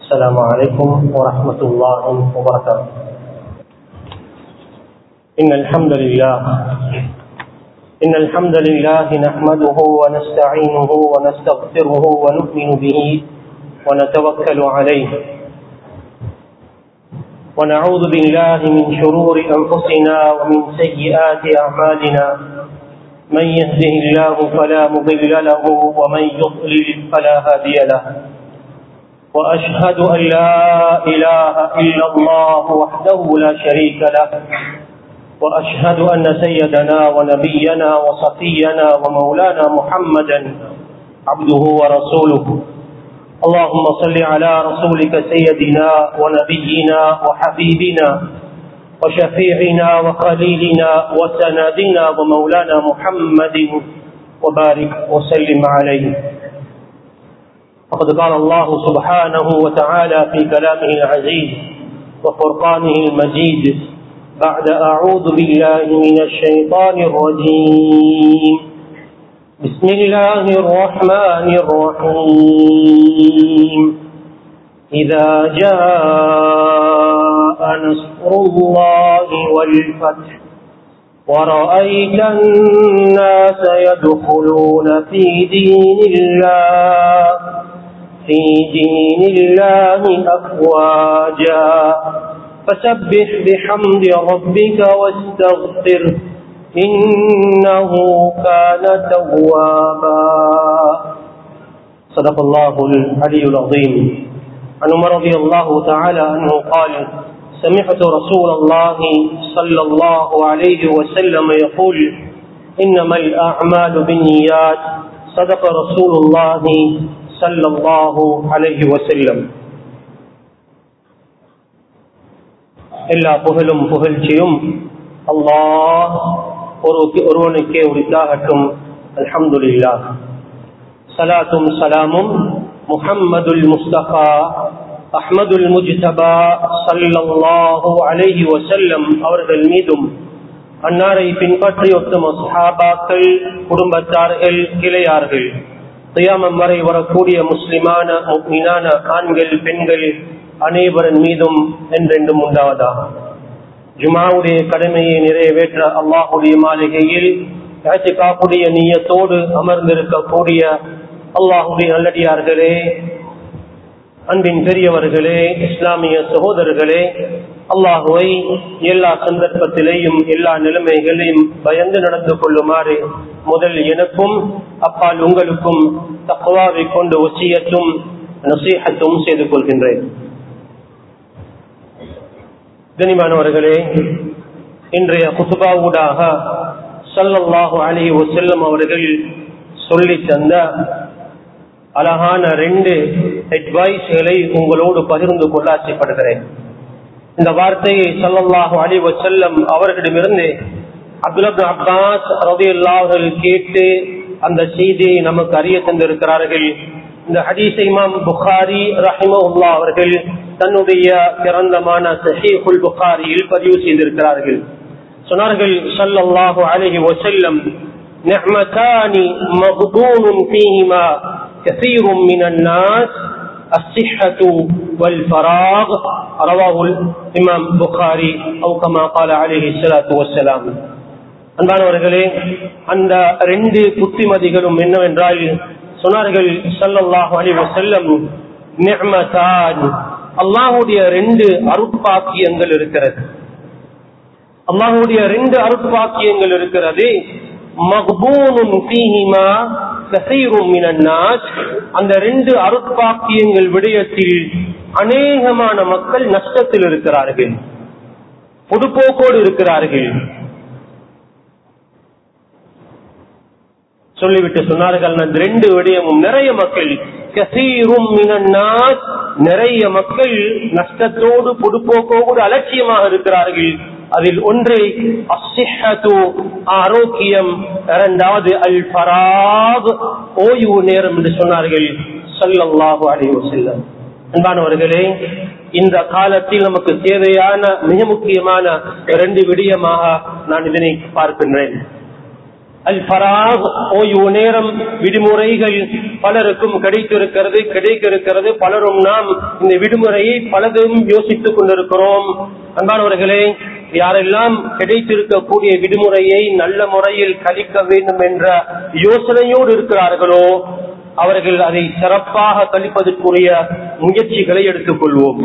السلام عليكم ورحمة الله وبركاته إن الحمد لله إن الحمد لله نحمده ونستعينه ونستغفره ونؤمن به ونتوكل عليه ونعوذ بالله من شرور أنفسنا ومن سيئات أعمالنا من يهده الله فلا مضل له ومن يضلل فلا هادي له وأشهد أن لا إله إلا الله وحده لا شريك له وأشهد أن سيدنا ونبينا وصفينا ومولانا محمدا عبده ورسوله اللهم صل على رسولك سيدنا ونبينا وحبيبنا وشفيعنا وخليلنا وسندنا ومولانا محمد وبارك وسلم عليه فقد قال الله سبحانه وتعالى في كلامه العزيز وفرقانه المجيد بعد أعوذ بالله من الشيطان الرجيم بسم الله الرحمن الرحيم إذا جاء نصر الله والفتح ورأيت الناس يدخلون في دين الله في دين الله أفواجا فسبح بحمد ربك واستغفره إنه كان توابا صدق الله العلي العظيم عن عمر رضي الله تعالى عنه قال سمعت رسول الله صلى الله عليه وسلم يقول إنما الأعمال بالنيات صدق رسول الله صلى الله عليه وسلم எல்லா புகழும் புகழ்ச்சியும் அல்லாஹ் ஒரு ஒருவனுக்கே உரித்தாகட்டும் அல்ஹம்துலில்லா சலாத்தும் சலாமும் முஹம்மதுல் முஸ்தபா அஹ்மதுல் முஜ்தபா சல்லல்லாஹு அலைஹி வசல்லம் அவர்கள் மீதும் அன்னாரை பின்பற்றி ஒத்தும சஹாபாக்கள் குடும்பத்தார்கள் கிளையார்கள் தியாமம் வரை வரக்கூடிய முஸ்லிமான மீனான ஆண்கள் பெண்கள் அனைவரின் மீதும் என்றென்றும் உண்டாவதாக ஜுமாவுடைய கடமையை நிறைவேற்ற அல்லாஹுடைய மாளிகையில் காப்புடைய நீயத்தோடு அமர்ந்திருக்கக்கூடிய அல்லாஹுடைய நல்லடியார்களே அன்பின் பெரியவர்களே இஸ்லாமிய சகோதரர்களே அல்லாஹுவை எல்லா சந்தர்ப்பத்திலேயும் எல்லா நிலைமைகளையும் பயந்து நடந்து கொள்ளுமாறு முதல் எனக்கும் அப்பால் உங்களுக்கும் தக்குவாவை கொண்டு ஒசியத்தும் நசீகத்தும் செய்து கொள்கின்றேன் கனிமானவர்களே இன்றைய குத்துபாவூடாக சல்லல்லாஹு அலி வசல்லம் அவர்கள் சொல்லி தந்த அழகான ரெண்டு அட்வைஸ்களை உங்களோடு பகிர்ந்து கொள்ள ஆசைப்படுகிறேன் இந்த வார்த்தையை சல்லல்லாஹு அலி வசல்லம் அவர்களிடமிருந்து அப்துல் அப்பாஸ் ரவி அவர்கள் கேட்டு அந்த செய்தியை நமக்கு அறிய தந்திருக்கிறார்கள் இந்த ஹதீஸ் இமாம் புகாரி ரஹிமவுல்லா அவர்கள் தன்னுடைய பிறந்தமான சஹீஹுல் புகாரியில் பதிவு செய்திருக்கிறார்கள் சொன்னார்கள் ஸல்லல்லாஹு அலைஹி வஸல்லம் நிஅமதானி மக்பூனுன் ஃபீஹிமா كثير من الناس الصحة والفراغ رواه الإمام بخاري أو كما قال عليه الصلاة والسلام அன்பானவர்களே அந்த ரெண்டு புத்திமதிகளும் என்னவென்றால் சொன்னார்கள் சல்லல்லாஹு அலைஹி வஸல்லம் நிஅமதான் அல்லாஹ்வுடைய ரெண்டு அருட்பாக்கியங்கள் இருக்கிறது அல்லாஹ்வுடைய ரெண்டு அருட்பாக்கியங்கள் இருக்கிறது மக்பூனுன் ஃபீஹிமா கஸீரும் மினன் நாஸ் அந்த ரெண்டு அருட்பாக்கியங்கள் விடயத்தில் அநேகமான மக்கள் நஷ்டத்தில் இருக்கிறார்கள் பொதுப்போக்கோடு இருக்கிறார்கள் சொல்லிவிட்டு சொன்னார்கள் அந்த ரெண்டு விடயமும் நிறைய மக்கள் கசீரும் நிறைய மக்கள் நஷ்டத்தோடு பொதுப்போக்கோடு அலட்சியமாக இருக்கிறார்கள் அதில் ஒன்று அசிஹத்து ஆரோக்கியம் இரண்டாவது அல் ஃபராக் ஓய்வு நேரம் என்று சொன்னார்கள் சல்லல்லாஹு அலைஹி வஸல்லம் அன்பானவர்களே இந்த காலத்தில் நமக்கு தேவையான மிக முக்கியமான இரண்டு விடயமாக நான் இதனை பார்க்கின்றேன் அல் ஃபராக் ஓய்வு நேரம் விடுமுறைகள் பலருக்கும் கிடைத்திருக்கிறது கிடைக்க இருக்கிறது பலரும் நாம் இந்த விடுமுறையை பலதும் யோசித்துக் கொண்டிருக்கிறோம் அன்பானவர்களே யாரெல்லாம் கிடைத்திருக்கக்கூடிய விடுமுறையை நல்ல முறையில் கழிக்க வேண்டும் என்ற யோசனையோடு இருக்கிறார்களோ அவர்கள் அதை சிறப்பாக கழிப்பதற்குரிய முயற்சிகளை எடுத்துக் கொள்வோம்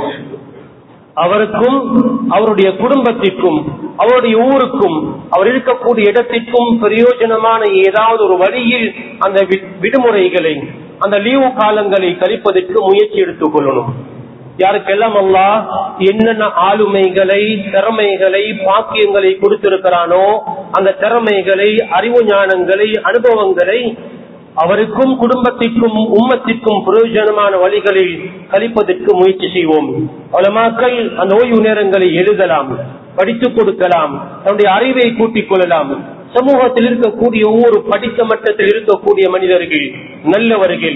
அவருக்கும் அவருடைய குடும்பத்திற்கும் அவருடைய ஊருக்கும் அவர் இருக்கக்கூடிய இடத்திற்கும் பிரயோஜனமான ஏதாவது ஒரு வழியில் அந்த வி- விடுமுறைகளை அந்த லீவு காலங்களை கழிப்பதற்கு முயற்சி எடுத்துக் கொள்ளணும் யாருக்கெல்லாம் அல்லாஹ் என்னென்ன ஆளுமைகளை திறமைகளை பாக்கியங்களை கொடுத்திருக்கிறானோ அந்த திறமைகளை அறிவு ஞானங்களை அனுபவங்களை அவருக்கும் குடும்பத்திற்கும் உம்மத்திற்கும் பிரயோஜனமான வழிகளில் கழிப்பதற்கு முயற்சி செய்வோம் பலமாக்கள் அந்த ஓய்வு நேரங்களை எழுதலாம் படித்துக் கொடுக்கலாம் தன்னுடைய அறிவை கூட்டிக் கொள்ளலாம் சமூகத்தில் இருக்கக்கூடிய ஒவ்வொரு படித்த மட்டத்தில் இருக்கக்கூடிய மனிதர்கள் நல்லவர்கள்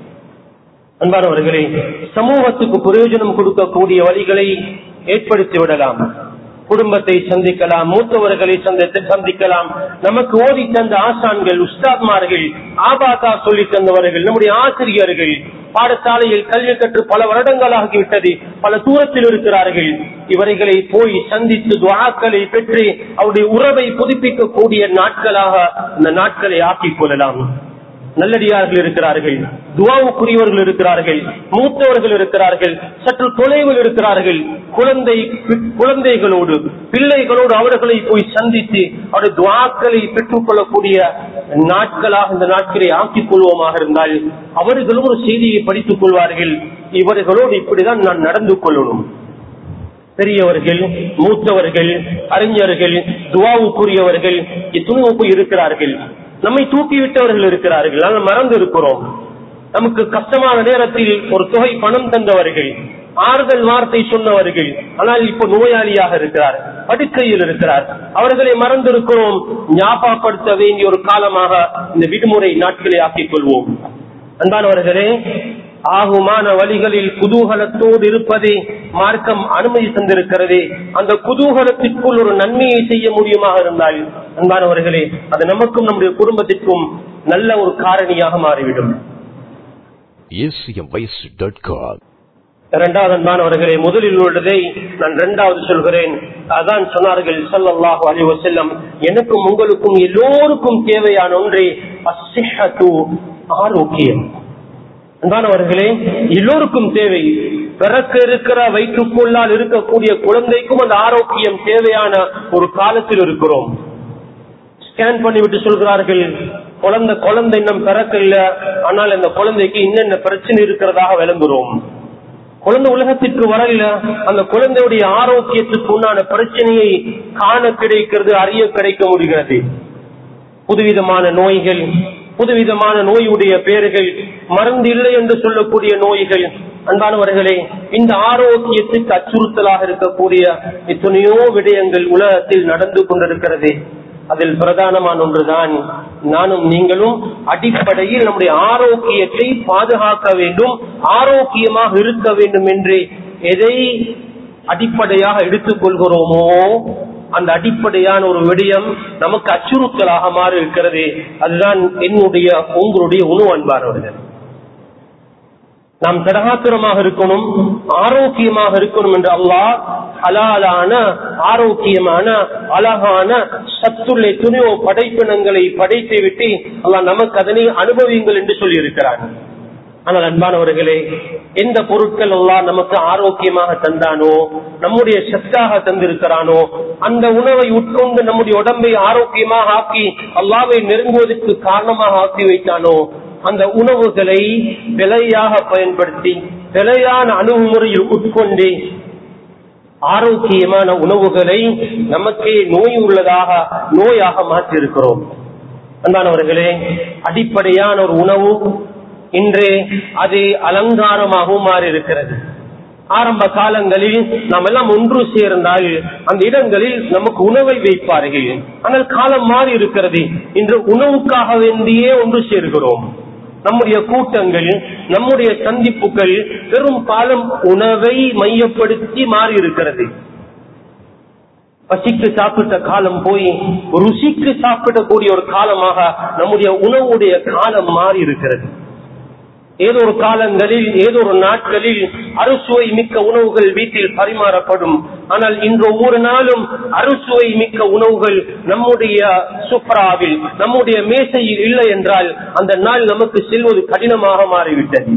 அன்பானவர்களே சமூகத்துக்கு பிரயோஜனம் கொடுக்கக்கூடிய வழிகளை ஏற்படுத்தி விடலாம் குடும்பத்தை சந்திக்கலாம் மூத்தவர்களை சந்தித்து சந்திக்கலாம் நமக்கு ஓதி தந்த ஆசான்கள் உஸ்தாத்மார்கள் ஆபாதா சொல்லி தந்தவர்கள் நம்முடைய ஆசிரியர்கள் பாடசாலையில் கல்வி கற்று பல வருடங்களாகிவிட்டது பல தூரத்தில் இருக்கிறார்கள் இவர்களை போய் சந்தித்து துவாக்களை பெற்று அவருடைய உறவை புதுப்பிக்கக்கூடிய நாட்களாக இந்த நாட்களை ஆக்கிக் கொள்ளலாம் நல்லடியார்கள் இருக்கிறார்கள் துவாவுக்குரியவர்கள் இருக்கிறார்கள் மூத்தவர்கள் இருக்கிறார்கள் சற்று தொலைவில் இருக்கிறார்கள் குழந்தை குழந்தைகளோடு பிள்ளைகளோடு அவர்களை போய் சந்தித்து அவருடைய துவாக்களை பெற்றுக் கொள்ளக்கூடிய நாட்களாக இந்த நாட்களை ஆக்கிக் கொள்வோமாக இருந்தால் அவர்களும் ஒரு செய்தியை படித்துக் கொள்வார்கள் இவர்களோடு இப்படிதான் நான் நடந்து கொள்ளணும் பெரியவர்கள் மூத்தவர்கள் அறிஞர்கள் துவாவுக்குரியவர்கள் துணிவுக்கு இருக்கிறார்கள் நம்மை தூக்கிவிட்டவர்கள் இருக்கிறார்கள் நாங்கள் மறந்து இருக்கிறோம் நமக்கு கஷ்டமான நேரத்தில் ஒரு தொகை பணம் தந்தவர்கள் ஆறுதல் வார்த்தை சொன்னவர்கள் ஆனால் இப்ப நோயாளியாக இருக்கிறார் படுக்கையில் இருக்கிறார் அவர்களை மறந்திருக்கிறோம் ஞாபகப்படுத்த வேண்டிய ஒரு காலமாக இந்த விடுமுறை நாட்களை ஆக்கிக் கொள்வோம் அன்பானவர்களே ஆகுமான வழிகளில் குதூகலத்தோடு இருப்பதே மார்க்கம் அனுமதி தந்திருக்கிறது அந்த குதூகலத்திற்குள் ஒரு நன்மையை செய்ய முடியுமாக இருந்தால் அன்பானவர்களே அது நமக்கும் நம்முடைய குடும்பத்திற்கும் நல்ல ஒரு காரணியாக மாறிவிடும் acmvoice.com இரண்டாவது அன்பானவர்களே முதலில் உள்ளதை நான் இரண்டாவது சொல்கிறேன் அதான் சொன்னார்கள் ஸல்லல்லாஹு அலைஹி வஸல்லம் எனக்கும் உங்களுக்கும் எல்லோருக்கும் தேவையான ஒன்றே அஸ்ஸிஹத்து ஆரோக்கியம் அன்பானவர்களே எல்லோருக்கும் தேவை பிறக்க இருக்கிற வயிற்றுக்குள்ளால் இருக்கக்கூடிய குழந்தைக்கும் அந்த ஆரோக்கியம் தேவையான ஒரு காலத்தில் இருக்கிறோம் ஸ்கேன் பண்ணிவிட்டு சொல்கிறார்கள் குழந்தை குழந்தை இன்னும் பிறக்கல ஆனால் அந்த குழந்தைக்கு இன்னென்ன பிரச்சனை இருக்கிறதாக விளங்குறோம் குழந்தை உலகத்திற்கு வரல அந்த குழந்தையுடைய ஆரோக்கியத்துக்கு உண்டான பிரச்சனையை காண கிடைக்கிறது அறிய கிடைக்க முடிகிறது புதுவிதமான நோய்கள் புதுவிதமான நோயுடைய பெயர்கள் மருந்து இல்லை என்று சொல்லக்கூடிய நோய்கள் அன்பானவர்களே இந்த ஆரோக்கியத்துக்கு அச்சுறுத்தலாக இருக்கக்கூடிய எத்தனையோ விடயங்கள் உலகத்தில் நடந்து கொண்டிருக்கிறது அதில் பிரதானமான ஒன்றுதான் நானும் நீங்களும் அடிப்படையில் நம்முடைய ஆரோக்கியத்தை பாதுகாக்க வேண்டும் ஆரோக்கியமாக இருக்க வேண்டும் என்று எதை அடிப்படையாக எடுத்துக் கொள்கிறோமோ அந்த அடிப்படையான ஒரு விடயம் நமக்கு அச்சுறுத்தலாக மாறி இருக்கிறது அதுதான் என்னுடைய உங்களுடைய உணவு அன்பானவர்கள் நாம் தடகாத்திரமாக இருக்கணும் ஆரோக்கியமாக இருக்கணும் என்று அல்லாஹ் ஹலாலான ஆரோக்கியமான அழகான சத்துள்ள துணிவோ படைப்பினங்களை படைத்து விட்டு அல்லாஹ் நமக்கு அதனை அனுபவியுங்கள் என்று சொல்லி இருக்கிறான் ஆனால் அன்பானவர்களே எந்த பொருட்கள் எல்லாம் நமக்கு ஆரோக்கியமாக தந்தானோ நம்முடைய சத்தாக தந்திருக்கிறானோ அந்த உணவை உட்கொண்டு நம்முடைய உடம்பை ஆரோக்கியமாக ஆக்கி அல்லாவை நெருங்குவதற்கு காரணமாக ஆக்கி வைத்தானோ அந்த உணவுகளை விலையாக பயன்படுத்தி விலையான அணுகுமுறையில் உட்கொண்டு ஆரோக்கியமான உணவுகளை நமக்கே நோய் உள்ளதாக நோயாக மாற்றியிருக்கிறோம் அன்பானவர்களே அடிப்படையான ஒரு உணவு இன்று அது அலங்காரமாகவும் மாறி இருக்கிறது ஆரம்ப காலங்களில் நாம் எல்லாம் ஒன்று சேர்ந்தால் அந்த இடங்களில் நமக்கு உணவை வைப்பார்கள் ஆனால் காலம் மாறி இருக்கிறது இன்று உணவுக்காக வேண்டியே ஒன்று சேர்கிறோம் நம்முடைய கூட்டங்கள் நம்முடைய சந்திப்புகள் பெரும் காலம் உணவை மையப்படுத்தி மாறி இருக்கிறது பசிக்கு சாப்பிட்ட காலம் போய் ருசிக்கு சாப்பிடக்கூடிய ஒரு காலமாக நம்முடைய உணவுடைய காலம் மாறி இருக்கிறது ஏதோ ஒரு காலங்களில் ஏதோ ஒரு நாட்களில் அறுசுவை மிக்க உணவுகள் வீட்டில் பரிமாறப்படும் ஆனால் இன்று ஒவ்வொரு நாளும் அறுசுவை மிக்க உணவுகள் நம்முடைய சுப்ராவில் நம்முடைய மேசையில் இல்லை என்றால் அந்த நாள் நமக்கு செல்வது கடினமாக மாறிவிட்டது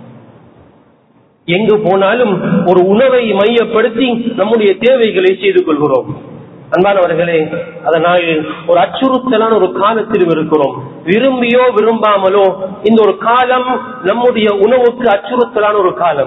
எங்கு போனாலும் ஒரு உணவை மையப்படுத்தி நம்முடைய தேவைகளை செய்து கொள்கிறோம் அன்பானவர்களே அதனால் ஒரு அச்சுறுத்தலான ஒரு காலத்தில் இருக்கிறோம் விரும்பியோ விரும்பாமலோ இந்த ஒரு காலம் நம்முடைய உணவுக்கு அச்சுறுத்தலான ஒரு காலம்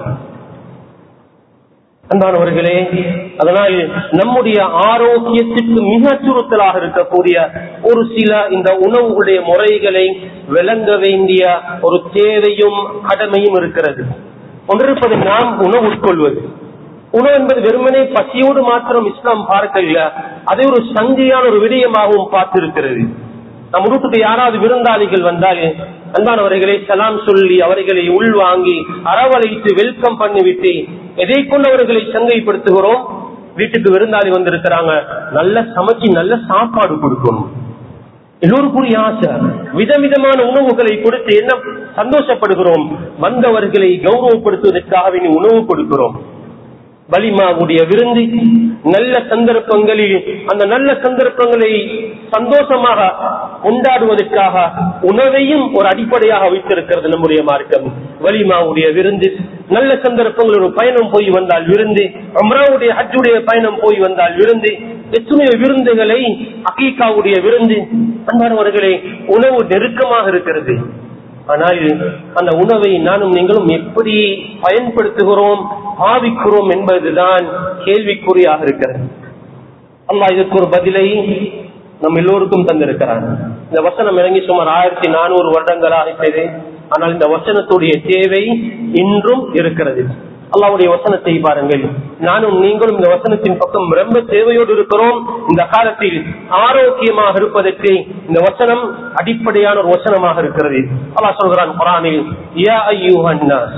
அன்பானவர்களே அதனால் நம்முடைய ஆரோக்கியத்திற்கு மிக அச்சுறுத்தலாக இருக்கக்கூடிய ஒரு சில இந்த உணவுகளுடைய முறைகளை விளங்க வேண்டிய ஒரு தேவையும் கடமையும் இருக்கிறது ஒன்றிருப்பது நாம் உணவு உட்கொள்வது உணவு என்பது வெறுமனே பசியோடு மாத்திரம் இஸ்லாம் பார்க்கல அதை ஒரு சங்கையான ஒரு விடயமாகவும் பார்த்திருக்கிறது நம் வீட்டுக்கு யாராவது விருந்தாளிகள் வந்தால் அன்பானவர்களை சலாம் சொல்லி அவர்களை உள்வாங்கி அரவழைத்து வெல்கம் பண்ணிவிட்டு எதை கொண்டு அவர்களை சங்கைப்படுத்துகிறோம் வீட்டுக்கு விருந்தாளி வந்திருக்கிறாங்க நல்ல சமைச்சு நல்ல சாப்பாடு கொடுக்கணும் எல்லோருக்குரிய ஆசை விதவிதமான உணவுகளை கொடுத்து என்ன சந்தோஷப்படுகிறோம் வந்தவர்களை கௌரவப்படுத்துவதற்காக உணவு கொடுக்கிறோம் வலிமாவுடைய விருந்து நல்ல சந்தர்ப்பங்களில் அந்த நல்ல சந்தர்ப்பங்களை சந்தோஷமாக கொண்டாடுவதற்காக உணவையும் ஒரு அடிப்படையாக வைத்திருக்கிறது நம்முடைய மார்க்கம் வலிமாவுடைய விருந்து நல்ல சந்தர்ப்பங்கள் ஒரு பயணம் போய் வந்தால் விருந்து அம்ராவுடைய ஹஜ்ஜுடைய பயணம் போய் வந்தால் விருந்து எத்தனையோ விருந்துகளை அகீகாவுடைய விருந்து அன்பானவர்களே உணவு நெருக்கமாக இருக்கிறது ஆனால் அந்த உணவை நானும் நீங்களும் எப்படி பயன்படுத்துகிறோம் பாவிக்கிறோம் என்பதுதான் கேள்விக்குறியாக இருக்கிறது அல்லாஹ் இதற்கு ஒரு பதிலை நம் எல்லோருக்கும் தந்திருக்கிறான் இந்த வசனம் இறங்கி சுமார் ஆயிரத்தி நானூறு வருடங்கள் ஆகிட்டது ஆனால் இந்த வசனத்துடைய தேவை இன்றும் இருக்கிறது அல்லாவுடைய வசனத்தை பாருங்கள் நானும் நீங்களும் இந்த வசனத்தின் பக்கம் ரொம்ப தேவையோடு இருக்கிறோம் இந்த காலத்தில் ஆரோக்கியமாக இருப்பதற்கு இந்த வசனம் அடிப்படையான ஒரு வசனமாக இருக்கிறது அல்லாஹ் சொல்கிறான் குரானில் யா ஐயூஹன்னாஸ்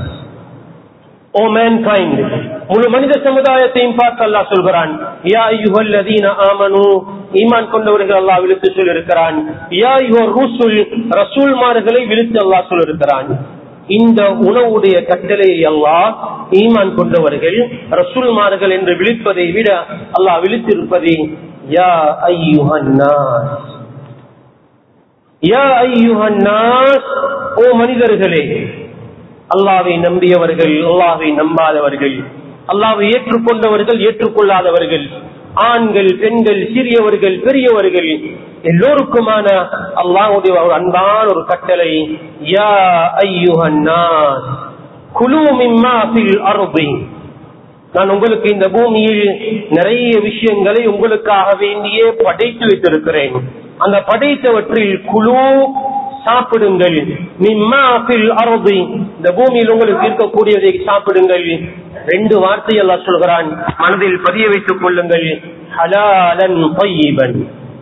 ஓ மேன்கைண்ட் முழு மனித சமுதாயத்தையும் பார்த்து அல்லாஹ் சொல்கிறான் யா ஐயுஹல்லதீன ஆமனு ஈமான் கொண்டவர்கள் அல்லாஹ் விழுத்து சொல்லிருக்கிறான் யா யுவர் ரூசுல் ரசூல்மார்களை விழுத்து அல்லாஹ் சொல்லிருக்கிறான் இந்த உணவுடைய கட்டளையை அல்லாஹ் ஈமான் கொண்டவர்கள் ரசூல்மார்கள் என்று விழிப்பதை விட அல்லாஹ் விழித்திருப்பது யா ஐயுஹன்னாஸ் யா ஐயுஹன்னாஸ் ஓ மனிதர்களே அல்லாவை நம்பியவர்கள் அல்லாவை நம்பாதவர்கள் அல்லாவை ஏற்றுக்கொண்டவர்கள் ஏற்றுக்கொள்ளாதவர்கள் ஆண்கள் பெண்கள் சிறியவர்கள் பெரியவர்கள் எல்லோருக்குமான அல்லாவுடைய ஒரு அன்பான ஒரு கட்டளை யா ஐயுஹன்னாஸ் குழு மிம்மா ஃபில் அர்தி நான் உங்களுக்கு இந்த பூமியில் நிறைய விஷயங்களை உங்களுக்காக வேண்டியே படைத்து வைத்திருக்கிறேன் அந்த படைத்தவற்றில் குழு சாப்பிடுங்கள் அறுதி இந்த பூமியில் உங்களுக்கு இருக்கக்கூடியதை சாப்பிடுங்கள் ரெண்டு வார்த்தை எல்லாம் சொல்கிறான் மனதில் பதிய வைத்துக் கொள்ளுங்கள் ஹலாலன் பையீபன்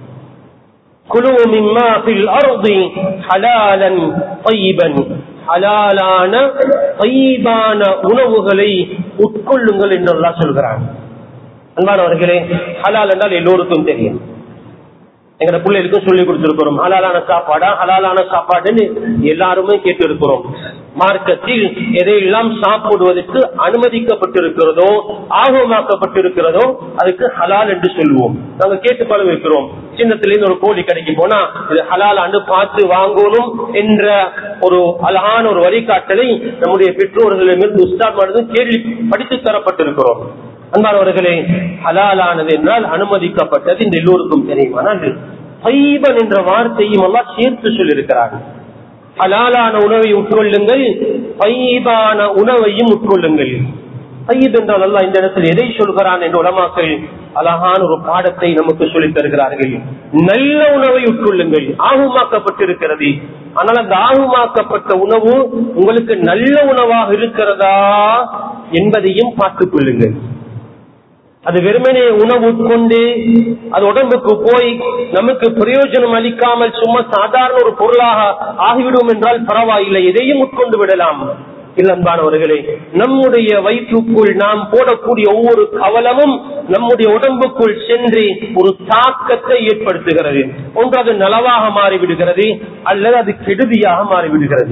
குழு மிம்மாபில் அறுதி ஹலாலன் பையீபன் ஹலாலான பைபான உணவுகளை உட்கொள்ளுங்கள் என்று எல்லாம் சொல்கிறான் அன்பானவர்களே ஹலால் என்றால் எல்லோருக்கும் தெரியும் எங்க பிள்ளைகளுக்கும் சொல்லி கொடுத்திருக்கிறோம் ஹலாலான சாப்பாடா ஹலாலான சாப்பாடுன்னு எல்லாருமே கேட்டு இருக்கிறோம் மார்க்கத்தில் எதையெல்லாம் சாப்பிடுவதற்கு அனுமதிக்கப்பட்டிருக்கிறதோ ஆர்வமாக்கப்பட்டிருக்கிறதோ அதுக்கு ஹலால் என்று சொல்லுவோம் நாங்க கேட்டு பல வைக்கிறோம் சின்னத்திலிருந்து ஒரு கோழி கடைக்கு போனா இது ஹலாலான்னு பார்த்து வாங்கணும் என்ற ஒரு அழகான ஒரு வழிகாட்டலை நம்முடைய பெற்றோர்களிடமிருந்து உஸ்தாத் கேள்வி படித்து தரப்பட்டிருக்கிறோம் அன்பானவர்களே ஹலாலானது என்றால் அனுமதிக்கப்பட்டது இந்த எல்லோருக்கும் தெரியும் ஆனால் பைபன் என்ற வார்த்தையும் எல்லாம் சேர்த்து சொல்லியிருக்கிறார் ஹலாலான உணவை உட்கொள்ளுங்கள் பைபான உணவையும் உட்கொள்ளுங்கள் பையப் என்றால் அல்ல இந்த இடத்தில் எதை சொல்கிறான் என்ற உலமாக்கள் அழகான ஒரு பாடத்தை நமக்கு சொல்லித் தருகிறார்கள் நல்ல உணவை உட்கொள்ளுங்கள் ஆகுமாக்கப்பட்டிருக்கிறது ஆனால் அந்த ஆகுமாக்கப்பட்ட உணவு உங்களுக்கு நல்ல உணவாக இருக்கிறதா என்பதையும் பார்த்துக் கொள்ளுங்கள் அது வெறுமனே உணவு உட்கொண்டு அது உடம்புக்கு போய் நமக்கு பிரயோஜனம் அளிக்காமல் சும்மா சாதாரண ஒரு பொருளாக ஆகிவிடும் என்றால் பரவாயில்லை எதையும் உட்கொண்டு விடலாம் இல்லன்பானவர்களே நம்முடைய வயிற்றுக்குள் நாம் போடக்கூடிய ஒவ்வொரு கவலமும் நம்முடைய உடம்புக்குள் சென்று ஒரு தாக்கத்தை ஏற்படுத்துகிறது ஒன்று அது நலவாக மாறிவிடுகிறது அல்லது அது கெடுதியாக மாறிவிடுகிறது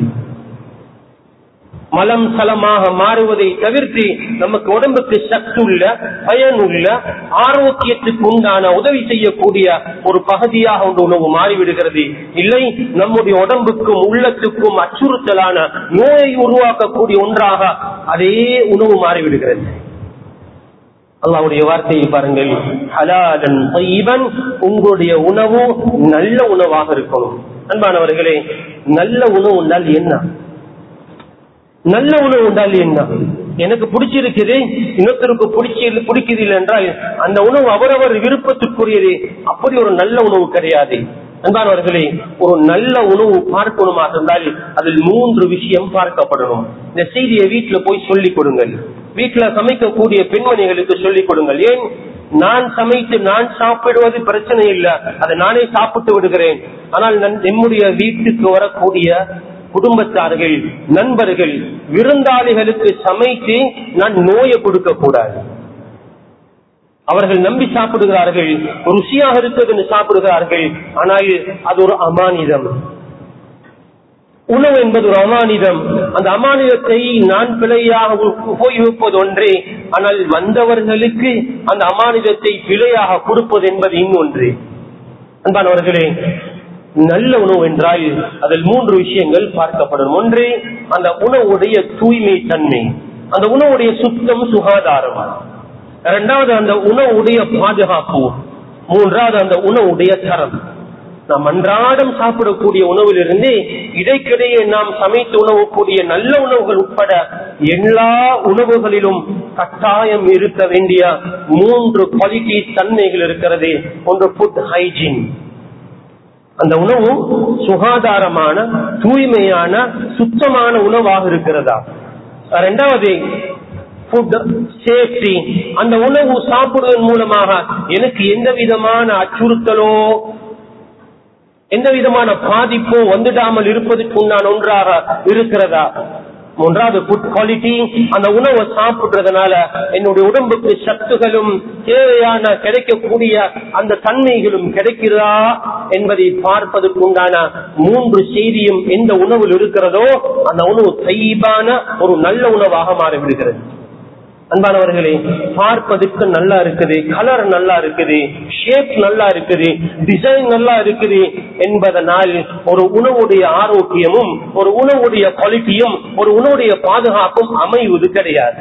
மலம் சலமாக மாறுவதை தவிர்த்து நமக்கு உடம்புக்கு சத்துள்ள பயனுள்ள ஆரோக்கியத்துக்கு உண்டான உதவி செய்யக்கூடிய ஒரு பகுதியாக ஒன்று உணவு மாறிவிடுகிறது இல்லை நம்முடைய உடம்புக்கும் உள்ளத்துக்கும் அச்சுறுத்தலான நோயை உருவாக்கக்கூடிய ஒன்றாக அதே உணவு மாறிவிடுகிறது அல்லாவுடைய வார்த்தையை பாருங்கள் ஹலாலன் தைவன் உங்களுடைய உணவு நல்ல உணவாக இருக்கணும் அன்பானவர்களே நல்ல உணவு என்றால் என்ன நல்ல உணவு உண்டால் என்ன எனக்கு பிடிச்சிருக்குது இன்னொருத்தருக்கு பிடிச்சி பிடிக்குது இல்லை என்றால் அந்த உணவு அவரவர் விருப்பத்துக்குரியது அப்படி ஒரு நல்ல உணவு கிடையாது அன்பானவர்களே ஒரு நல்ல உணவு பார்க்கணுமாக இருந்தால் அதில் மூன்று விஷயம் பார்க்கப்படணும் இந்த செய்தியை வீட்டுல போய் சொல்லிக் கொடுங்கள் வீட்டுல சமைக்கக்கூடிய பெண்மணிகளுக்கு சொல்லிக் கொடுங்கள் ஏன் நான் சமைத்து நான் சாப்பிடுவது பிரச்சனை இல்லை அதை நானே சாப்பிட்டு விடுகிறேன் ஆனால் நம்முடைய வீட்டுக்கு வரக்கூடிய குடும்பத்தார்கள் நண்பர்கள் விருந்தாளிகளுக்கு சமைத்து நான் நோயை கொடுக்க கூடாது அவர்கள் நம்பி சாப்பிடுகிறார்கள் ருசியாக இருக்கிறது என்று சாப்பிடுகிறார்கள் ஆனால் அது ஒரு அமானிதம் உணவு என்பது ஒரு அமானிதம் அந்த அமானிதத்தை நான் பிழையாக உபயோகிப்பது ஒன்றே ஆனால் வந்தவர்களுக்கு அந்த அமானிதத்தை பிழையாக கொடுப்பது என்பது இன்னொன்று அன்பானவர்களே நல்ல உணவு என்றால் அதில் மூன்று விஷயங்கள் பார்க்கப்படும் ஒன்று அந்த உணவுடைய தூய்மை தன்மை அந்த உணவுடைய சுத்தம் சுகாதாரம் இரண்டாவது அந்த உணவுடைய பாதுகாப்பு மூன்றாவது அந்த உணவுடைய தரம் நாம் அன்றாடம் சாப்பிடக்கூடிய உணவிலிருந்து இடைக்கிடையே நாம் சமைத்து உணவக்கூடிய நல்ல உணவுகள் உட்பட எல்லா உணவுகளிலும் கட்டாயம் இருக்க வேண்டிய மூன்று குவாலிட்டி தன்மைகள் இருக்கிறது ஒன்று ஃபுட் ஹைஜீன் அந்த உணவு சுகாதாரமான தூய்மையான சுத்தமான உணவாக இருக்கிறதா இரண்டாவது ஃபுட் சேஃப்டி அந்த உணவு சாப்பிடுவதன் மூலமாக எனக்கு எந்த விதமான அச்சுறுத்தலோ எந்த விதமான பாதிப்போ வந்துடாமல் இருப்பதற்கு உண்டான ஒன்றாக இருக்கிறதா மூன்றாவது ஃபுட் குவாலிட்டி அந்த உணவை சாப்பிடுறதுனால என்னுடைய உடம்புக்கு சத்துகளும் தேவையான கிடைக்கக்கூடிய அந்த தன்மைகளும் கிடைக்கிறதா என்பதை பார்ப்பதற்கு உண்டான மூன்று செய்தியும் எந்த உணவில் இருக்கிறதோ அந்த உணவு தைபான ஒரு நல்ல உணவாக மாறிவிடுகிறது அன்பானவர்களே பார்ப்பதற்கு நல்லா இருக்குது கலர் நல்லா இருக்குது ஷேப் நல்லா இருக்குது டிசைன் நல்லா இருக்குது என்பதனால் ஒரு உணவுடைய ஆரோக்கியமும் ஒரு உணவுடைய குவாலிட்டியும் ஒரு உணவுடைய பாதுகாப்பும் அமைவது கிடையாது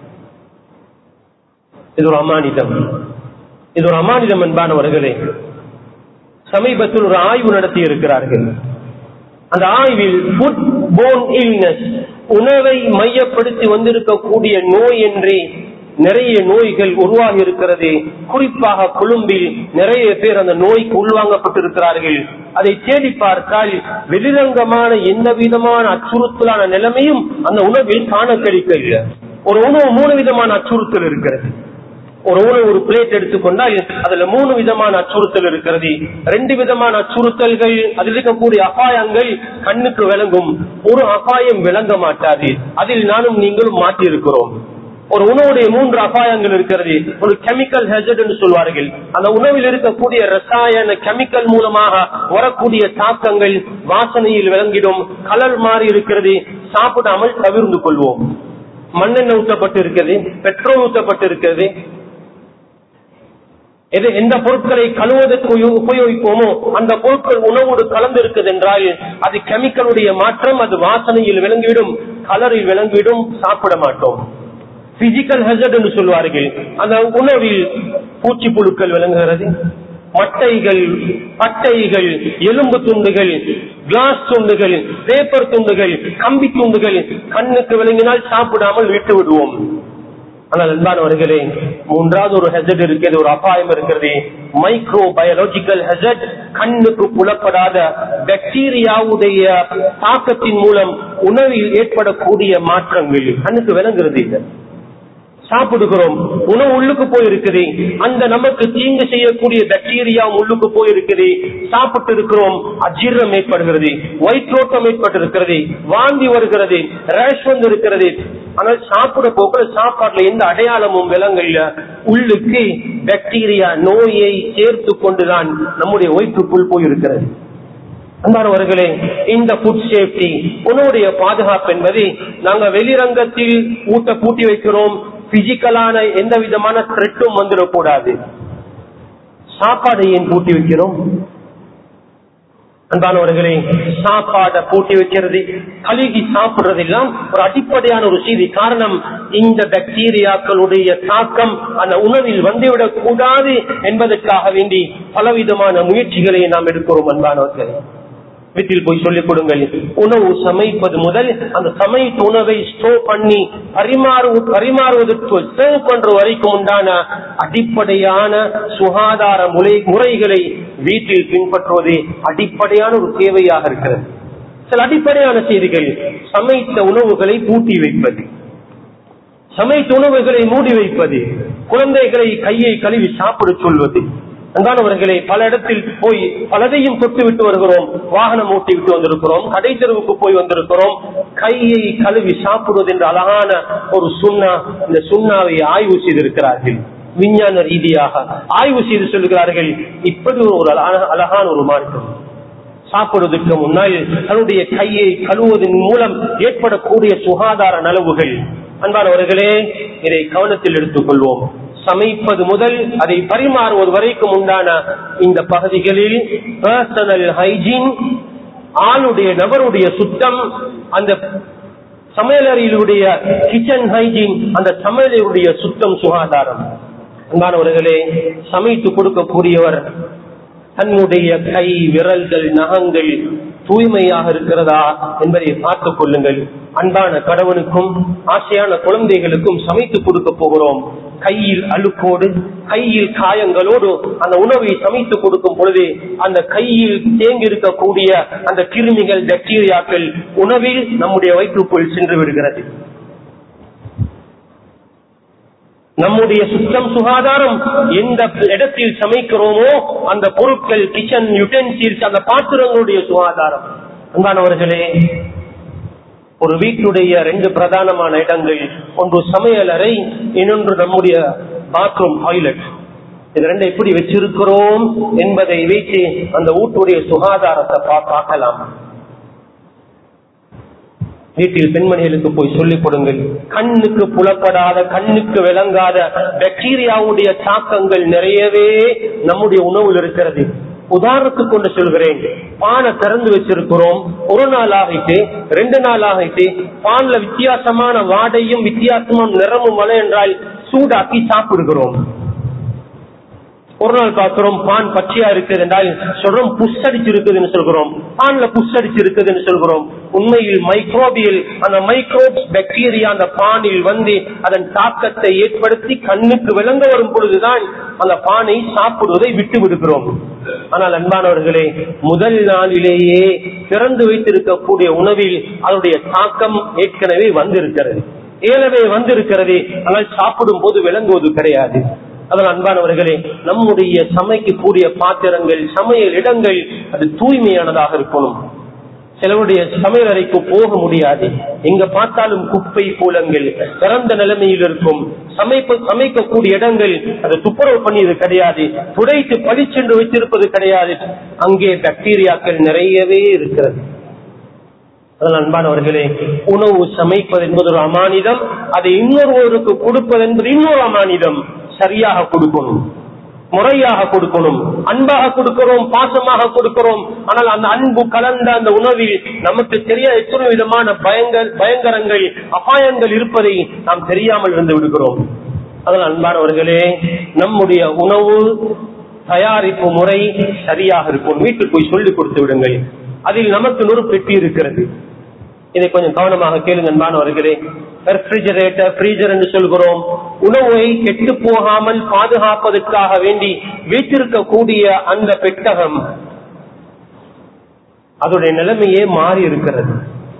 இது ஒரு அமானிதம் இது ஒரு அமானிதம் என்பானவர்களே சமீபத்தில் ஒரு ஆய்வு நடத்தி இருக்கிறார்கள் அந்த ஆய்வில் ஃபுட் போன் இல்னஸ் உணவை மையப்படுத்தி வந்திருக்கக்கூடிய நோய் என்றே நிறைய நோய்கள் உருவாகி இருக்கிறது குறிப்பாக கொழும்பில் நிறைய பேர் அந்த நோய்க்கு உள்வாங்கப்பட்டிருக்கிறார்கள் அதை தேடி பார்த்தால் வெளிரங்கமான எந்த விதமான அச்சுறுத்தலான நிலைமையும் அந்த உணவில் காண கிடைக்கவில்லை ஒரு உணவு மூணு விதமான அச்சுறுத்தல் இருக்கிறது ஒரு உணவு ஒரு பிளேட் எடுத்துக்கொண்டால் அதுல மூணு விதமான அச்சுறுத்தல் இருக்கிறது ரெண்டு விதமான அச்சுறுத்தல்கள் அதில் இருக்கக்கூடிய அபாயங்கள் கண்ணுக்கு விளங்கும் ஒரு அபாயம் விளங்க மாட்டாது அதில் நானும் நீங்களும் மாற்றி இருக்கிறோம் ஒரு உணவுடைய மூன்று அபாயங்கள் இருக்கிறது ஒரு கெமிக்கல் ஹெசட் என்று சொல்வார்கள் அந்த உணவில் இருக்கக்கூடிய ரசாயன கெமிக்கல் மூலமாக வரக்கூடிய தாக்கங்கள் வாசனையில் விளங்கிடும் கலர் மாறி இருக்கிறது சாப்பிடாமல் தவிர்ந்து கொள்வோம் மண்ணெண்ணெய் ஊற்றப்பட்டு இருக்கிறது பெட்ரோல் ஊற்றப்பட்டு இருக்கிறது எது எந்த பொருட்களை கழுவதற்கு உபயோகிப்போமோ அந்த பொருட்கள் உணவோடு கலந்து இருக்குது என்றால் அது கெமிக்கலுடைய மாற்றம் அது வாசனையில் விளங்கிவிடும் கலரில் விளங்கிவிடும் சாப்பிட மாட்டோம் பிசிக்கல் ஹெசட் என்று சொல்வார்கள் அந்த உணவில் பூச்சி புழுக்கள் விளங்குகிறது மட்டைகள் பட்டைகள் எலும்பு துண்டுகள் கிளாஸ் துண்டுகள் பேப்பர் துண்டுகள் கம்பி துண்டுகள் கண்ணுக்கு விளங்கினால் சாப்பிடாமல் விட்டு விடுவோம் ஆனால் அன்பானவர்களே மூன்றாவது ஒரு ஹெசட் இருக்கிறது ஒரு அபாயம் இருக்கிறது மைக்ரோ பயாலஜிக்கல் ஹெசட் கண்ணுக்கு புலப்படாத பாக்டீரியாவுடைய தாக்கத்தின் மூலம் உணவில் ஏற்படக்கூடிய மாற்றங்கள் கண்ணுக்கு விளங்குறது இல்லை சாப்பிடுகிறோம் உணவு உள்ளுக்கு போயிருக்குது அந்த நமக்கு தீங்கு செய்யக்கூடிய பாக்டீரியா உள்ளுக்கு போயிருக்குது சாப்பிட்டு இருக்கிறோம் அஜீரணம் ஏற்படுகிறது வயிற்றோட்டம் ஏற்பட்டிருக்கிறது வாந்தி வருகிறது ரேஷ் வந்து இருக்கிறது ஆனால் சாப்பிட போக்குல சாப்பாட்டுல எந்த அடையாளமும் விலங்கல்ல உள்ளுக்கு பாக்டீரியா நோயை சேர்த்து கொண்டுதான் நம்முடைய வயிற்றுக்குள் போயிருக்கிறது அன்பானவர்களே இந்த புட் சேஃப்டி உணவுடைய பாதுகாப்பு என்பது நாங்க வெளிரங்கத்தில் ஊட்ட பூட்டி வைக்கிறோம் பிசிக்கலான எந்த விதமான த்ரெட்டும் வந்துடக்கூடாது சாப்பாடு ஏன் பூட்டி வைக்கிறோம் அன்பானவர்களே சாப்பாடை பூட்டி வைக்கிறது கழுகி சாப்பிடுறது எல்லாம் ஒரு அடிப்படையான ஒரு செய்தி காரணம் இந்த பாக்டீரியாக்களுடைய தாக்கம் அந்த உணவில் வந்துவிடக் கூடாது என்பதற்காக வேண்டி பலவிதமான முயற்சிகளை நாம் எடுக்கிறோம் அன்பானவர்களே வீட்டில் போய் சொல்லிக் கொடுங்கள் உணவு சமைப்பது முதல் அந்த சமைத்த உணவை ஸ்டோர் பண்ணி பரிமாறு பரிமாறுவதற்கு சர்வ் பண்ற வரைக்கும் உண்டான அடிப்படையான சுகாதார முறை முறைகளை வீட்டில் பின்பற்றுவது அடிப்படையான ஒரு தேவையாக இருக்கிறது சில அடிப்படையான செய்திகள் சமைத்த உணவுகளை பூட்டி வைப்பது சமைத்த உணவுகளை மூடி வைப்பது குழந்தைகளை கையை கழுவி சாப்பிட சொல்வது அன்பானவர்களே பல இடத்தில் போய் பலதையும் தொட்டு விட்டு வருகிறோம் வாகனம் ஓட்டி விட்டு வந்திருக்கிறோம் கடை தெருவுக்கு போய் வந்திருக்கிறோம் கையை கழுவி சாப்பிடுவது என்ற அழகான ஒரு சுண்ணா இந்த சுண்ணாவை ஆய்வு செய்திருக்கிறார்கள் விஞ்ஞான ரீதியாக ஆய்வு செய்து சொல்லுகிறார்கள் இப்படி ஒரு அழகா- அழகான ஒரு மார்க்கம் சாப்பிடுவதற்கு முன்னால் தன்னுடைய கையை கழுவுவதன் மூலம் ஏற்படக்கூடிய சுகாதார நலவுகள் அன்பானவர்களே இதை கவனத்தில் எடுத்துக் கொள்வோம் சமைப்பது முதல் அதை பரிமாறுவது வரைக்கும் உண்டான இந்த பகுதிகளில் பர்சனல் ஹைஜீன் ஆளுடைய நபருடைய சுத்தம் அந்த சமையலறையிலுடைய கிச்சன் ஹைஜீன் அந்த சமையலருடைய சுத்தம் சுகாதாரம் அன்பானவர்களே சமைத்து கொடுக்கக்கூடியவர் தன்னுடைய கை விரல்கள் நகங்கள் தூய்மையாக இருக்கிறதா என்பதை பார்த்துக் கொள்ளுங்கள் அன்பான கணவனுக்கும் ஆசையான குழந்தைகளுக்கும் சமைத்து கொடுக்க போகிறோம் கையில் அழுக்கோடு கையில் காயங்களோடு அந்த உணவை சமைத்து கொடுக்கும் பொழுது அந்த கையில் தேங்கி இருக்கக்கூடிய அந்த கிருமிகள் பாக்டீரியாக்கள் உணவில் நம்முடைய வயிற்றுக்குள் சென்று விடுகிறது நம்முடைய சுத்தம் சுகாதாரம் எந்த இடத்தில் சமைக்கிறோமோ அந்த பொருட்கள் கிச்சன் யுட்டென்சில்ஸ் அந்த பாத்திரங்களுடைய சுகாதாரம் அன்பானவர்களே ஒரு வீட்டுடைய ரெண்டு பிரதானமான இடங்கள் ஒன்று சமையலறை இன்னொன்று நம்முடைய பாத்ரூம் டாய்லெட் இது ரெண்டு எப்படி வச்சிருக்கிறோம் என்பதை வைத்து அந்த வீட்டுடைய சுகாதாரத்தை பா- பார்க்கலாம் வீட்டில் பெண்மணிகளுக்கு போய் சொல்லிக் கொடுங்கள் கண்ணுக்கு புலப்படாத கண்ணுக்கு விளங்காத பாக்டீரியாவுடைய தாக்கங்கள் நிறையவே நம்முடைய உணவில் இருக்கிறது உதாரணத்துக்கு கொண்டு சொல்கிறேன் பானை திறந்து வச்சிருக்கிறோம் ஒரு நாள் ஆகிட்டு ரெண்டு நாள் ஆகிட்டு பான்ல வித்தியாசமான வாடையும் வித்தியாசமான நிறமும் வலை என்றால் சூடாக்கி சாப்பிடுகிறோம் ஒரு நாள் பார்க்கிறோம் பான் பச்சையா இருக்குது என்றால் சொல்றோம் புஷ் அடிச்சு இருக்குதுன்னு சொல்கிறோம் பான்ல புஷ் அடிச்சு இருக்குதுன்னு சொல்கிறோம் உண்மையில் மைக்ரோபியல் அந்த மைக்ரோப்ஸ் பாக்டீரியா அந்த பானில் வந்து அதன் தாக்கத்தை ஏற்படுத்தி கண்ணுக்கு விளங்க வரும் பொழுதுதான் அந்த பானை சாப்பிடுவதை விட்டு விடுகிறோம் ஆனால் அன்பானவர்களே முதல் நாளிலேயே திறந்து வைத்திருக்கக்கூடிய உணவில் அதனுடைய தாக்கம் ஏற்கனவே வந்திருக்கிறது ஏலவே வந்திருக்கிறது ஆனால் சாப்பிடும் போது விளங்குவது கிடையாது அதனால் அன்பானவர்களே நம்முடைய சமைக்கக்கூடிய பாத்திரங்கள் சமையல் இடங்கள் அது தூய்மையானதாக இருக்கணும் சிலருடைய சமையல் அறைக்கு போக முடியாது எங்க பார்த்தாலும் குப்பை கூலங்கள் திறந்த நிலைமையில் இருக்கும் சமைப்பு சமைக்கக்கூடிய இடங்கள் அது துப்புரவு பண்ணியது கிடையாது துடைத்து பளிச்சென்று வைத்திருப்பது கிடையாது அங்கே பாக்டீரியாக்கள் நிறையவே இருக்கிறது அதனால் அன்பானவர்களே உணவு சமைப்பது என்பது ஒரு அமானிதம் அதை இன்னொருவருக்கு கொடுப்பது என்பது இன்னொரு அமானிதம் சரியாக கொடுக்கணும் முறையாக கொடுக்கணும் அன்பாக கொடுக்கிறோம் பாசமாக கொடுக்கிறோம் ஆனால் அந்த அன்பு கலந்த அந்த உணவில் நமக்கு தெரிய எத்தனை விதமான பயங்கர பயங்கரங்கள் அபாயங்கள் இருப்பதை நாம் தெரியாமல் இருந்து விடுகிறோம் அதனால் அன்பானவர்களே நம்முடைய உணவு தயாரிப்பு முறை சரியாக இருக்கும் வீட்டுக்கு போய் சொல்லிக் கொடுத்து விடுங்கள் அதில் நமக்கு ஒரு பெட்டி இருக்கிறது இதை கொஞ்சம் கவனமாக கேளுங்க அன்பானவர்களே ரெஃப்ரிஜரேட்டர் ஃப்ரீசர் என்று சொல்கிறோம் உணவை கெட்டு போகாமல் பாதுகாப்பதற்காக வேண்டி வைத்திருக்கக்கூடிய அந்த பெட்டகம் அதோடைய நிலைமையே மாறி இருக்கிறது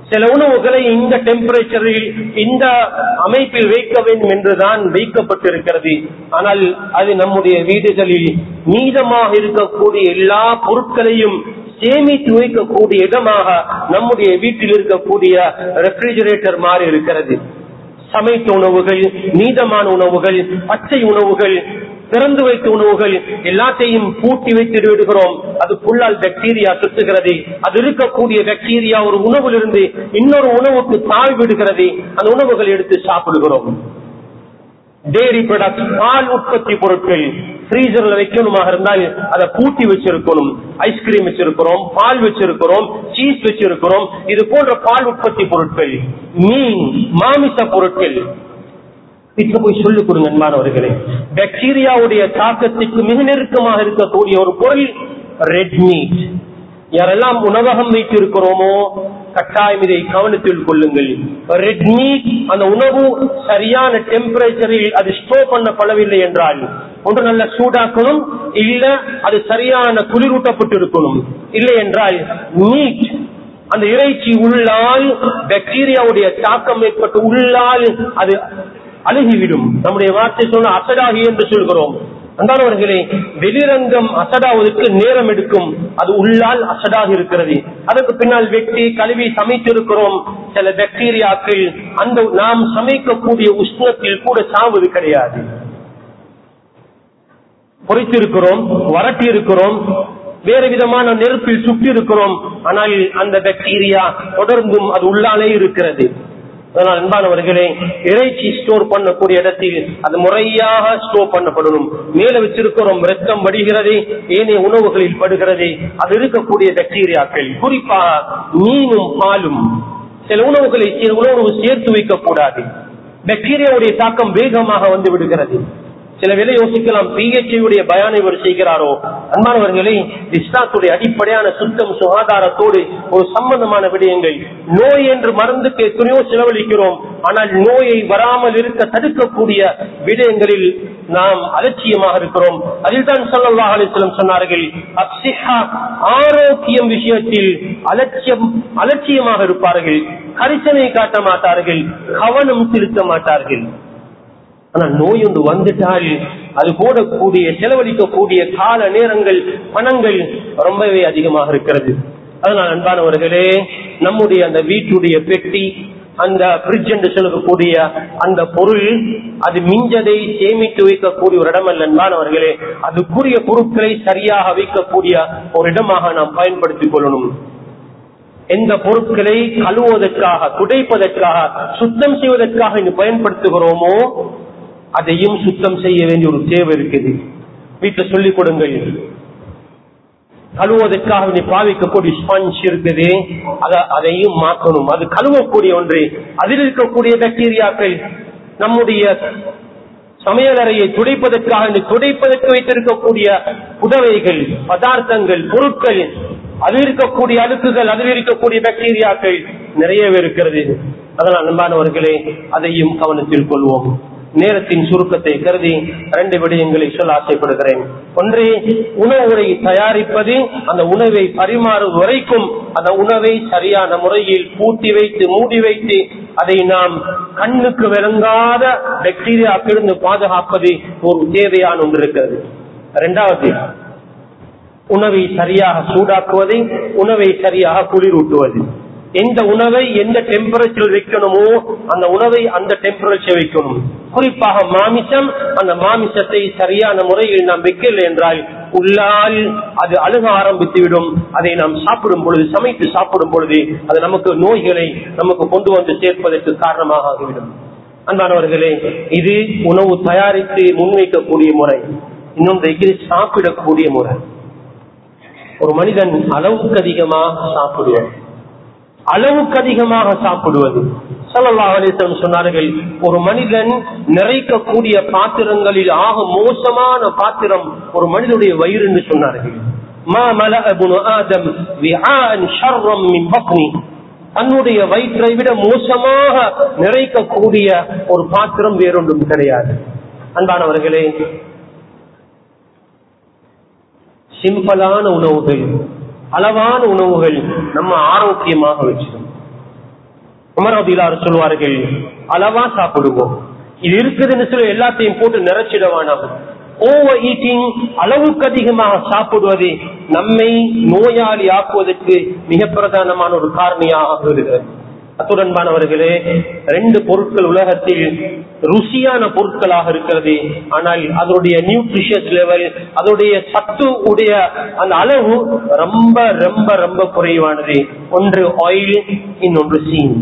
சில உணவுகளை இந்த டெம்பரேச்சரில் இந்த அமைப்பில் வைக்க வேண்டும் என்றுதான் வைக்கப்பட்டிருக்கிறது ஆனால் அது நம்முடைய வீடுகளில் மீதமாக இருக்கக்கூடிய எல்லா பொருட்களையும் சேமித்து வைக்கக்கூடிய இடமாக நம்முடைய வீட்டில் இருக்கக்கூடிய ரெஃப்ரிஜரேட்டர் மாறி இருக்கிறது சமைத்த உணவுகள் மீதமான உணவுகள் பச்சை உணவுகள் திறந்து வைத்த உணவுகள் எல்லாத்தையும் பூட்டி வைத்து விடுகிறோம் அது புல்லால் பாக்டீரியா சுத்துகிறது அது இருக்கக்கூடிய பாக்டீரியா ஒரு உணவிலிருந்து இன்னொரு உணவுக்கு தாழ் விடுகிறது அந்த உணவுகள் எடுத்து சாப்பிடுகிறோம் டேரி ப்ராடக்ட் பால் உற்பத்தி பொருட்கள் ஃப்ரீசர்ல வைக்கணுமாக இருந்தால் அதை பூட்டி வச்சிருக்கணும் ஐஸ்கிரீம் வச்சிருக்கிறோம் பால் வச்சிருக்கிறோம் சீஸ் வச்சிருக்கிறோம் இது போன்ற பால் உற்பத்தி பொருட்கள் மீன் மாமிச பொருட்கள் வீட்டுல போய் சொல்லிக் கொடுங்க அன்பானவர்களே பாக்டீரியாவுடைய தாக்கத்துக்கு மிக நெருக்கமாக இருக்கக்கூடிய ஒரு பொருள் ரெட் மீட் யாரெல்லாம் உணவகம் வைத்திருக்கிறோமோ கட்டாயம் இதை கவனத்தில் கொள்ளுங்கள் ரெட் மீட் அந்த உணவு சரியான டெம்பரேச்சரில் அது ஸ்டோர் பண்ணப்படவில்லை என்றால் ஒன்று நல்ல சூடாக்கணும் இல்ல அது சரியான குளிரூட்டப்பட்டு இருக்கணும் இல்லை என்றால் மீட் அந்த இறைச்சி உள்ளால் பாக்டீரியாவுடைய தாக்கம் ஏற்பட்டு உள்ளால் அது அழுகிவிடும் நம்முடைய வார்த்தை சொன்ன அசடாகி என்று சொல்கிறோம் அன்பானவர்களே வெளிரங்கம் அசடாவதற்கு நேரம் எடுக்கும் அது உள்ளால் அசடாக இருக்கிறது அதற்கு பின்னால் வெட்டி கழுவி சமைத்திருக்கிறோம் சில பாக்டீரியாக்கள் அந்த நாம் சமைக்கக்கூடிய உஷ்ணத்தில் கூட சாவது கிடையாது பொறித்திருக்கிறோம் வரட்டி இருக்கிறோம் வேறு விதமான நெருப்பில் சுற்றி இருக்கிறோம் ஆனால் அந்த பாக்டீரியா தொடர்ந்தும் அது உள்ளாலே இருக்கிறது அதனால் அன்பானவர்களே இறைச்சி ஸ்டோர் பண்ணக்கூடிய இடத்தில் அது முறையாக ஸ்டோர் பண்ணப்படணும் மேல வச்சிருக்கிறோம் ரத்தம் வடிகிறது ஏனைய உணவுகளில் படுகிறது அது இருக்கக்கூடிய பாக்டீரியாக்கள் குறிப்பாக மீனும் பாலும் சில உணவுகளை சில உணவு சேர்த்து வைக்கக்கூடாது பாக்டீரியாவுடைய தாக்கம் வேகமாக வந்து விடுகிறது சில வேலை யோசிக்கலாம் பிஹெச்ஐ உடைய பயானை இவர் செய்கிறாரோ அன்பானவர்களே இஸ்லாத்துடைய அடிப்படையான சுத்தம் சுகாதாரத்தோடு ஒரு சம்பந்தமான விடயங்கள் நோய் என்று மருந்துக்கு எத்தனையோ செலவழிக்கிறோம் ஆனால் நோயை வராமல் இருக்க தடுக்கக்கூடிய விடயங்களில் நாம் அலட்சியமாக இருக்கிறோம் அதில் தான் சொல்லல்லாஹ் அலிஸ்லம் சொன்னார்கள் அப்சிஹா ஆரோக்கியம் விஷயத்தில் அலட்சியம் அலட்சியமாக இருப்பார்கள் கரிசனை காட்ட மாட்டார்கள் கவனம் செலுத்த மாட்டார்கள் ஆனா நோய் ஒன்று வந்துட்டால் அது போடக்கூடிய செலவழிக்கக்கூடிய கால நேரங்கள் பணங்கள் ரொம்பவே அதிகமாக இருக்கிறது அதனால் அன்பானவர்களே நம்முடைய அந்த வீட்டுடைய பெட்டி அந்த பிரிட்ஜ் என்று சொல்லக்கூடிய அந்த பொருள் அது மிஞ்சதை சேமித்து வைக்கக்கூடிய ஒரு இடம் அல்ல அன்பானவர்களே அதுக்குரிய பொருட்களை சரியாக வைக்கக்கூடிய ஒரு இடமாக நாம் பயன்படுத்திக் கொள்ளணும் எந்த பொருட்களை கழுவுவதற்காக துடைப்பதற்காக சுத்தம் செய்வதற்காக இங்கு பயன்படுத்துகிறோமோ அதையும் சுத்தம் செய்ய வேண்டிய ஒரு தேவை இருக்குது வீட்டுல சொல்லிக் கொடுங்கள் கழுவுவதற்காக நீ பாவிக்கக்கூடிய ஸ்பஞ்ச் இருக்குது அத- அதையும் மாற்றணும் அது கழுவக்கூடிய ஒன்று அதில் இருக்கக்கூடிய பாக்டீரியாக்கள் நம்முடைய சமையலறையை துடைப்பதற்காக நீ துடைப்பதற்கு வைத்திருக்கக்கூடிய புடவைகள் பதார்த்தங்கள் பொருட்கள் அதில் இருக்கக்கூடிய அழுக்குகள் அதில் இருக்கக்கூடிய பாக்டீரியாக்கள் நிறையவே இருக்கிறது அதனால் அன்பானவர்களே அதையும் கவனத்தில் கொள்வோம் நேரத்தின் சுருக்கத்தை கருதி இரண்டு விடயங்களை சொல்ல ஆசைப்படுகிறேன் ஒன்று உணவுகளை தயாரிப்பது அந்த உணவை பரிமாறும் வரைக்கும் அந்த உணவை சரியான முறையில் பூட்டி வைத்து மூடி வைத்து அதை நாம் கண்ணுக்கு விளங்காத பாக்டீரியாக்கிலிருந்து பாதுகாப்பது ஒரு தேவையான ஒன்று இருக்கிறது இரண்டாவது உணவை சரியாக சூடாக்குவது உணவை சரியாக குளிரூட்டுவது எந்த உணவை எந்த டெம்பரேச்சர் வைக்கணுமோ அந்த உணவை அந்த டெம்பரேச்சர் வைக்கணும் குறிப்பாக மாமிசம் அந்த மாமிசத்தை சரியான முறையில் நாம் வைக்கல என்றால் உள்ளால் அது அழுக ஆரம்பித்துவிடும் அதை நாம் சாப்பிடும் பொழுது சமைத்து சாப்பிடும் பொழுது அது நமக்கு நோய்களை நமக்கு கொண்டு வந்து சேர்ப்பதற்கு காரணமாக ஆகிவிடும் அன்பானவர்களே இது உணவு தயாரித்து முன்வைக்கக்கூடிய முறை இன்னொன்று இது சாப்பிடக்கூடிய முறை ஒரு மனிதன் அளவுக்கு அதிகமாக சாப்பிடுவார் அளவுக்கு அதிகமாக சாப்பிடுவது ஸல்லல்லாஹு அலைஹி வஸல்லம் சொன்னார்கள் ஒரு மனிதன் நிறைக்கக்கூடிய பாத்திரங்களில் ஆக மோசமான பாத்திரம் ஒரு மனிதனுடைய வயிறு என்று சொன்னார்கள் மா மலஅ இப்னு ஆதம் விஆன் ஷர்ரம் மின் பத்னி தன்னுடைய வயிற்றை விட மோசமாக நிறைக்கக்கூடிய ஒரு பாத்திரம் வேறொன்றும் கிடையாது அன்பானவர்களே சிம்பிளான உணவுகள் அளவான உணவுகள் நம்ம ஆரோக்கியமாக வச்சிடும் உமரதிலார் சொல்வார்கள் அளவா சாப்பிடுவோம் இது இருக்குதுன்னு சொல்லி எல்லாத்தையும் போட்டு நிறைச்சிட வேணாம் ஓவர் ஈட்டிங் அளவுக்கு அதிகமாக சாப்பிடுவது நம்மை நோயாளி ஆக்குவதற்கு மிக பிரதானமான ஒரு காரணியாக வருகிறது அத்துடன்பானவர்களே ரெண்டு பொருட்கள் உலகத்தில் ருசியான பொருட்களாக இருக்கிறது ஆனால் அதனுடைய நியூட்ரிஷியஸ் லெவல் அதனுடைய சத்து உடைய அந்த அளவு ரொம்ப ரொம்ப ரொம்ப குறைவானது ஒன்று ஆயில் இன்னொன்று சீன்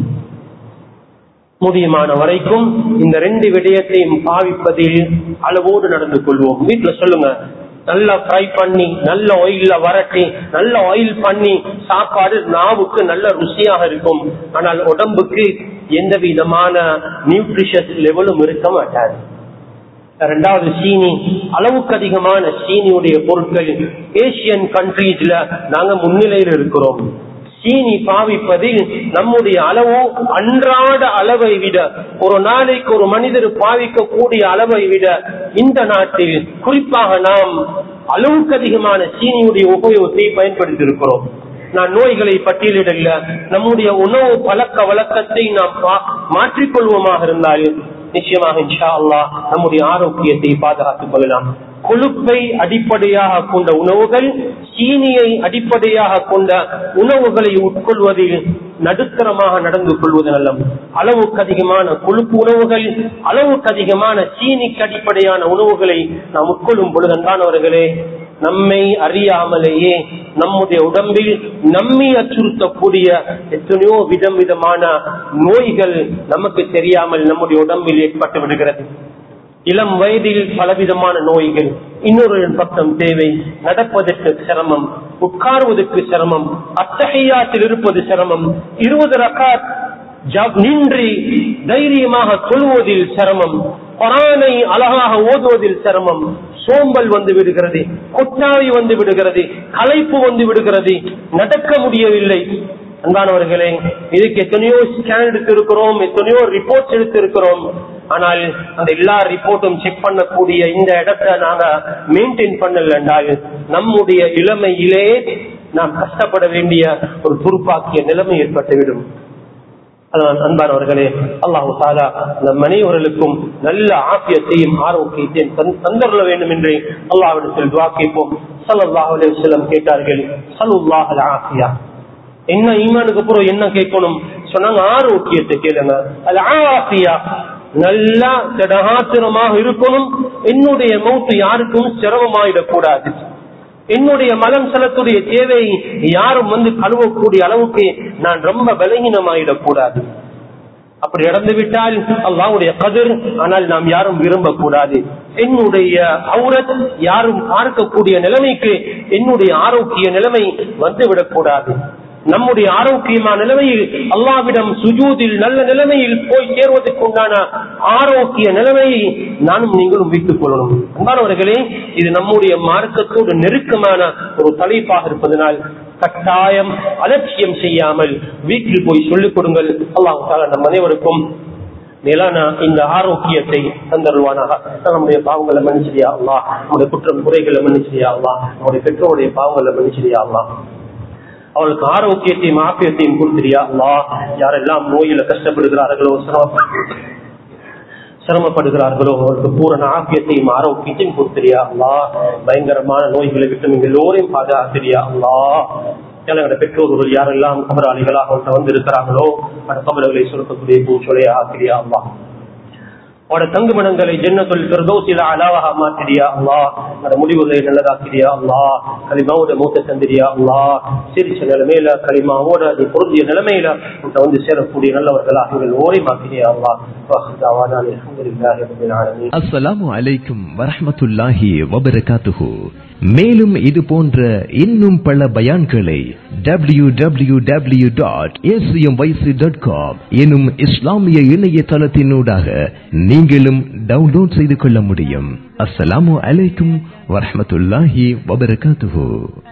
முடியுமான வரைக்கும் இந்த ரெண்டு விடயத்தையும் பாவிப்பதில் அளவோடு நடந்து கொள்வோம் வீட்டுல சொல்லுங்க நல்லா ஃப்ரை பண்ணி நல்ல ஆயில்ல வரட்டி நல்ல ஆயில் பண்ணி சாப்பாடு நாவுக்கு நல்ல ருசியாக இருக்கும் ஆனால் உடம்புக்கு எந்த விதமான நியூட்ரிஷஸ் லெவலும் இருக்க மாட்டாது ரெண்டாவது சீனி அளவுக்கு அதிகமான சீனியுடைய பொருட்கள் ஏசியன் கண்ட்ரீஸ்ல நாங்க முன்னிலையில் இருக்கிறோம் சீனி பாவிப்பதில் நம்முடைய அளவு அன்றாட அளவை விட ஒரு நாளைக்கு ஒரு மனிதர் பாவிக்கக்கூடிய அளவை விட இந்த நாட்டில் குறிப்பாக நாம் அளவுக்கு அதிகமான சீனியுடைய உபயோகத்தை பயன்படுத்தி இருக்கிறோம் நான் நோய்களை பட்டியலிடல நம்முடைய உணவு பழக்க வழக்கத்தை நாம் மாற்றிக்கொள்வோமாக இருந்தால் நிச்சயமாக இன்ஷா அல்லா நம்முடைய ஆரோக்கியத்தை பாதுகாத்துக் கொள்ளலாம் கொழுப்பை அடிப்படையாக கொண்ட உணவுகள் சீனியை அடிப்படையாக கொண்ட உணவுகளை உட்கொள்வதில் நடுத்தரமாக நடந்து கொள்வது நல்லம் அளவுக்கு அதிகமான கொழுப்பு உணவுகள் அளவுக்கு அதிகமான சீனிக்கு அடிப்படையான உணவுகளை நாம் உட்கொள்ளும் பொழுதுதான் அவர்களே நம்மை அறியாமலேயே நம்முடைய உடம்பில் நம்மை அச்சுறுத்தக்கூடிய எத்தனையோ விதம் விதமான நோய்கள் நமக்கு தெரியாமல் நம்முடைய உடம்பில் ஏற்பட்டு விடுகிறது இளம் வயதில் பலவிதமான நோய்கள் இன்னொரு பக்கம் தேவை நடப்பதற்கு சிரமம் உட்கார்வதற்கு சிரமம் அத்தகையாத்தில் இருப்பது சிரமம் இருபது ரக்காத் நின்றி தைரியமாக கொள்வதில் சிரமம் பரானை அழகாக ஓதுவதில் சிரமம் சோம்பல் வந்து விடுகிறது கொட்டாவி வந்து விடுகிறது களைப்பு வந்து விடுகிறது நடக்க முடியவில்லை அன்பானவர்களே இதுக்கு எத்தனையோ ஸ்கேன் எடுத்திருக்கிறோம் எத்தனையோ ரிப்போர்ட்ஸ் எடுத்திருக்கிறோம் ஆனால் அந்த எல்லா ரிப்போர்ட்டும் செக் பண்ணக்கூடிய இந்த இடத்தை நாங்க மெயின்டைன் பண்ணல என்றால் நம்முடைய இளமையிலே நாம் கஷ்டப்பட வேண்டிய ஒரு துருப்பாக்கிய நிலைமை ஏற்பட்டுவிடும் அன்பானவர்களே அல்லாஹு தாலா அந்த மனைவர்களுக்கும் நல்ல ஆசியத்தையும் ஆரோக்கியத்தையும் தந்தருள வேண்டும் என்று அல்லாவிடத்தில் துவா கேட்போம் சல்லாஹ் செல்லம் கேட்டார்கள் சலுல்லாஹ் ஆசியா என்ன ஈமானுக்கு அப்புறம் என்ன கேட்கணும் சொன்னாங்க ஆரோக்கியத்தை கேளுங்க அது ஆசியா நல்லா திடகாத்திரமாக இருக்கணும் என்னுடைய மௌத்து யாருக்கும் சிரமமாயிடக்கூடாது என்னுடைய மலம் செலத்துடைய தேவை யாரும் வந்து கழுவக்கூடிய அளவுக்கு நான் ரொம்ப பலகீனமாயிடக்கூடாது அப்படி இறந்து விட்டால் அல்லாவுடைய கதிர் ஆனால் நாம் யாரும் விரும்பக்கூடாது என்னுடைய அவுரத் யாரும் பார்க்கக்கூடிய நிலைமைக்கு என்னுடைய ஆரோக்கிய நிலைமை வந்துவிடக்கூடாது நம்முடைய ஆரோக்கியமான நிலைமையில் அல்லாவிடம் சுஜூதில் நல்ல நிலைமையில் போய் சேர்வதற்கு உண்டான ஆரோக்கிய நிலைமையை நானும் நீங்களும் வைத்துக் கொள்ளணும் அன்பானவர்களே இது நம்முடைய மார்க்கத்தோடு நெருக்கமான ஒரு தலைப்பாக இருப்பதனால் கட்டாயம் அலட்சியம் செய்யாமல் வீட்டில் போய் சொல்லிக் கொடுங்கள் அல்லாஹால நம் அனைவருக்கும் மேலான இந்த ஆரோக்கியத்தை தந்தருவானாக நம்முடைய பாவங்களை மன்னிச்சிரியா அல்லா நம்முடைய குற்றம் குறைகளை மன்னிச்சிரியா அல்லா நம்முடைய பெற்றோருடைய பாவங்களை மன்னிச்சிரியா அல்லா அவளுக்கு ஆரோக்கியத்தையும் ஆப்பியத்தையும் கொடுத்துறியா அல்லா யாரெல்லாம் நோயில கஷ்டப்படுகிறார்களோ சிரமப்படுகிறார்களோ அவர்களுக்கு பூரண ஆக்கியத்தையும் ஆரோக்கியத்தையும் கொடுத்துறியா அல்லா பயங்கரமான நோய்களை விட்டு நீங்க எல்லோரையும் பாதுகாத்திரியா அல்லா எங்களோட பெற்றோர்கள் யாரெல்லாம் கபராளிகளாக வந்து இருக்கிறார்களோ அந்த கபர்களை சுருக்கக்கூடிய பூச்சொலையா ஆக்கிரியா அல்லா அவட தங்குமணங்களை ஜென்னத்துல் பிரதோசில அலாவாக மாற்றிடியா அல்லா அந்த முடிவுகளை நல்லதாக்கிறியா அல்லா களிமாவோட மூத்த தந்திரியா அல்லா சிரிச்ச நிலைமையில களிமாவோட அது பொருந்திய நிலைமையில உன்னை வந்து சேரக்கூடிய நல்லவர்களாக எங்கள் ஓரை மாற்றிடியா அல்லா அஸ்ஸலாமு அலைக்கும் வரஹமத்துல்லாஹி வபரகாத்துஹு மேலும் இது போன்ற இன்னும் பல பயான்களை W W W dot dot com எனும் இஸ்லாமிய இணையதளத்தினூடாக நீங்களும் டவுன்லோட் செய்து கொள்ள முடியும் அஸ்ஸலாமு அலைக்கும் வரஹமத்துல்லாஹி வபரகாத்துஹு